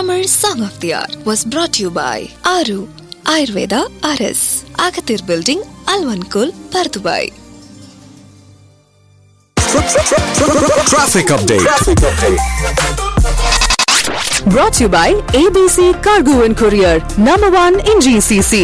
Tamil Song of the Hour was brought to you by Aru Ayurveda RS, Agathir Building, Alvankul, Pardubai. Traffic update. Brought to you by ABC Cargo and Courier, number one in GCC.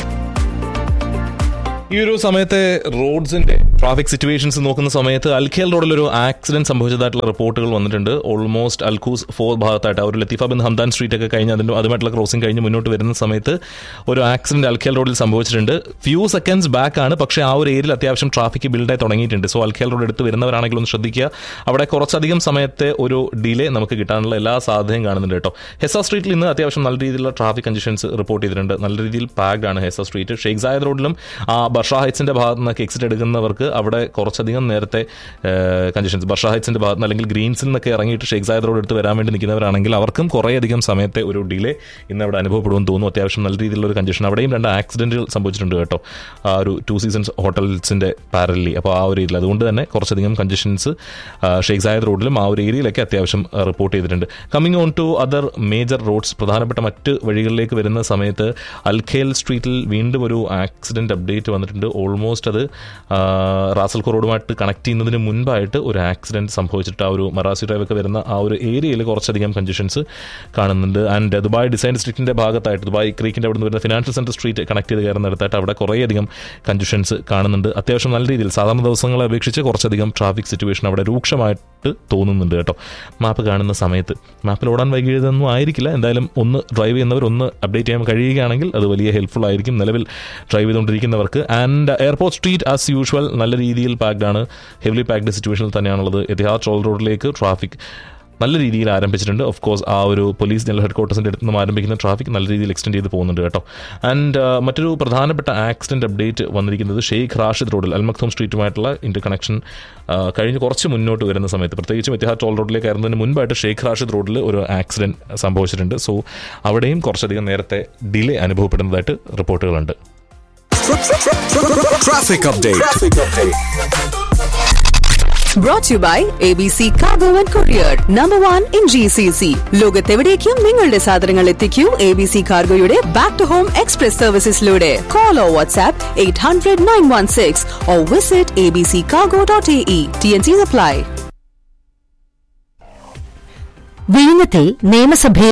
ഈ ഒരു സമയത്തെ റോഡ്സിന്റെ traffic situations നോക്കുന്ന സമയത്ത് Al Khail റോഡിൽ ഒരു accident സംഭവിച്ചതായിട്ടുള്ള റിപ്പോർട്ടുകൾ വന്നിട്ടുണ്ട് almost Al Quoz four ഭാഗത്തായിട്ട് ആ ഒരു ലത്തീഫ ബിൻ ഹംദാൻ സ്ട്രീറ്റ് ഒക്കെ കഴിഞ്ഞ് അതിന്റെ അതുമായിട്ടുള്ള ക്രോസിംഗ് കഴിഞ്ഞ് മുന്നോട്ട് വരുന്ന സമയത്ത് ഒരു ആക്സിഡന്റ് അൽഖേൽ റോഡിൽ സംഭവിച്ചിട്ടുണ്ട് ഫ്യൂ സെക്കൻഡ്സ് ബാക്ക് ആണ് പക്ഷേ ആ ഒരു ഏരിയയിൽ അത്യാവശ്യം ട്രാഫിക് ബിൽഡായി തുടങ്ങിയിട്ടുണ്ട് സോ അൽഖേൽ റോഡ് എടുത്ത് വരുന്നവരാണെങ്കിൽ ഒന്ന് ശ്രദ്ധിക്കുക അവിടെ കുറച്ചധികം സമയത്തെ ഒരു ഡിലേ നമുക്ക് കിട്ടാനുള്ള എല്ലാ സാധ്യതയും കാണുന്നുണ്ട് കേട്ടോ ഹെസ സ്ട്രീറ്റിൽ ഇന്ന് അത്യാവശ്യം നല്ല രീതിയിലുള്ള ട്രാഫിക് കണ്ടീഷൻസ് റിപ്പോർട്ട് ചെയ്തിട്ടുണ്ട് നല്ല രീതിയിൽ പാക്ഡ് ആണ് ഹെസ സ്ട്രീറ്റ് ഷെയ്ഖ് സായദ് റോഡിലും ആ ബർഷ ഹൈറ്റ്സിന്റെ ഭാഗത്ത് നിന്നൊക്കെ എക്സിറ്റ് എടുക്കുന്നവർക്ക് അവിടെ കുറച്ചധികം നേരത്തെ കണ്ടീഷൻസ് ബർഷ ഹൈറ്റ്സിന്റെ ഭാഗത്ത് നിന്ന് അല്ലെങ്കിൽ ഗ്രീൻസിൽ നിന്നൊക്കെ ഇറങ്ങിയിട്ട് ഷെയ്ഖ് സായദ് റോഡ് എടുത്ത് വരാൻ വേണ്ടി നിൽക്കുന്നവരാണെങ്കിൽ അവർക്കും കുറേയധികം സമയത്തെ ഒരു ഡിലേ ഇന്ന് അവിടെ അനുഭവപ്പെടുമെന്ന് തോന്നുന്നു അത്യാവശ്യം നല്ല രീതിയിലുള്ള ഒരു കണ്ടീഷൻ അവിടെയും രണ്ട് ആക്സിഡന്റുകൾ സംഭവിച്ചിട്ടുണ്ട് കേട്ടോ ആ ഒരു ടു സീസൺസ് ഹോട്ടൽസിന്റെ പാരലി അപ്പോൾ ആ ഒരു ഏരിയയിൽ അതുകൊണ്ട് തന്നെ കുറച്ചധികം കണ്ടീഷൻസ് ഷെയ്ഖ് സായദ് റോഡിലും ആ ഒരു ഏരിയയിലൊക്കെ അത്യാവശ്യം റിപ്പോർട്ട് ചെയ്തിട്ടുണ്ട് coming on to other major roads പ്രധാനപ്പെട്ട മറ്റ് വഴികളിലേക്ക് വരുന്ന സമയത്ത് അൽഖേൽ സ്ട്രീറ്റിൽ വീണ്ടും ഒരു ആക്സിഡന്റ് അപ്ഡേറ്റ് വന്നിട്ടുണ്ട് ഓൾമോസ്റ്റ് അത് ആ, റാസൽഖോർ റോഡുമായിട്ട് കണക്ട് ചെയ്യുന്നതിന് മുൻപായിട്ട് ഒരു ആക്സിഡന്റ് സംഭവിച്ചിട്ട് ആ ഒരു മറാസി ഡ്രൈവ് ഒക്കെ വരുന്ന ആ ഒരു ഏരിയയിൽ കുറച്ചധികം കൺജഷൻസ് കാണുന്നുണ്ട് ആൻഡ് ദുബായ് ഡിസൈൻ ഡിസ്ട്രിക്റ്റിന്റെ ഭാഗത്തായിട്ട് ദുബായ് ക്രീക്കിന്റെ അവിടെ നിന്ന് വരുന്ന ഫിനാൻഷ്യൽ സെന്റർ സ്ട്രീറ്റ് കണക്ട് ചെയ്ത് കയറുന്നിടത്തായിട്ട് അവിടെ കുറേയധികം കൺജഷൻസ് കാണുന്നുണ്ട് അത്യാവശ്യം നല്ല രീതിയിൽ സാധാരണ ദിവസങ്ങളെ അപേക്ഷിച്ച് കുറച്ചധികം ട്രാഫിക് സിറ്റുവേഷൻ അവിടെ രൂക്ഷമായിട്ട് തോന്നുന്നുണ്ട് കേട്ടോ മാപ്പ് കാണുന്ന സമയത്ത് മാപ്പിൽ ഓടാൻ വൈകിയതൊന്നും ആയിരിക്കില്ല എന്തായാലും ഒന്ന് ഡ്രൈവ് ചെയ്യുന്നവർ ഒന്ന് അപ്ഡേറ്റ് ചെയ്യാൻ കഴിയുകയാണെങ്കിൽ അത് വലിയ ഹെൽപ്ഫുൾ ആയിരിക്കും നിലവിൽ ഡ്രൈവ് ചെയ്തുകൊണ്ടിരിക്കുന്നവർക്ക് and airport street as usual നല്ല രീതിയിൽ പാക്ഡ് ആണ് ഹെവിലി പാക്ഡ് സിറ്റുവേഷനിൽ തന്നെയാണുള്ളത് എത്തിഹാദ് ടോൾ റോഡിലേക്ക് ട്രാഫിക് നല്ല രീതിയിൽ ആരംഭിച്ചിട്ടുണ്ട് ഓഫ് കോഴ്സ് ആ ഒരു പോലീസ് ജനറൽ ഹെഡ് ക്വാർട്ടേഴ്സിൻ്റെ അടുത്ത് നിന്നും ആരംഭിക്കുന്ന ട്രാഫിക് നല്ല രീതിയിൽ എക്സ്റ്റെൻഡ് ചെയ്ത് പോകുന്നുണ്ട് കേട്ടോ ആൻഡ് മറ്റൊരു പ്രധാനപ്പെട്ട ആക്സിഡന്റ് അപ്ഡേറ്റ് വന്നിരിക്കുന്നത് ഷെയ്ഖ് റാഷിദ് റോഡിൽ അൽമക്തം സ്ട്രീറ്റുമായിട്ടുള്ള ഇന്റർ കണക്ഷൻ കഴിഞ്ഞ് കുറച്ച് മുന്നോട്ട് വരുന്ന സമയത്ത് പ്രത്യേകിച്ചും എത്തിഹാദ് ടോൾ റോഡിലേക്ക് കയറുന്നതിന് മുൻപായിട്ട് ഷെയ്ഖ് റാഷിദ് റോഡിൽ ഒരു ആക്സിഡന്റ് സംഭവിച്ചിട്ടുണ്ട് സോ അവിടെയും കുറച്ചധികം നേരത്തെ ഡിലേ അനുഭവപ്പെടുന്നതായിട്ട് റിപ്പോർട്ടുകളുണ്ട് Traffic update. Brought to you by ABC Cargo and Courier, number one in GCC. ലോകത്തെവിടേക്കും നിങ്ങളുടെ സാധനങ്ങൾ എത്തിക്കൂ എ ബി സി കാർഗോയുടെ ബാക്ക് ടു ഹോം എക്സ്പ്രസ് സർവീസസിലൂടെ call or WhatsApp eight hundred nine one six or visit A B C cargo dot A E T N C apply വിഴിഞ്ഞത്തിൽ നിയമസഭയിൽ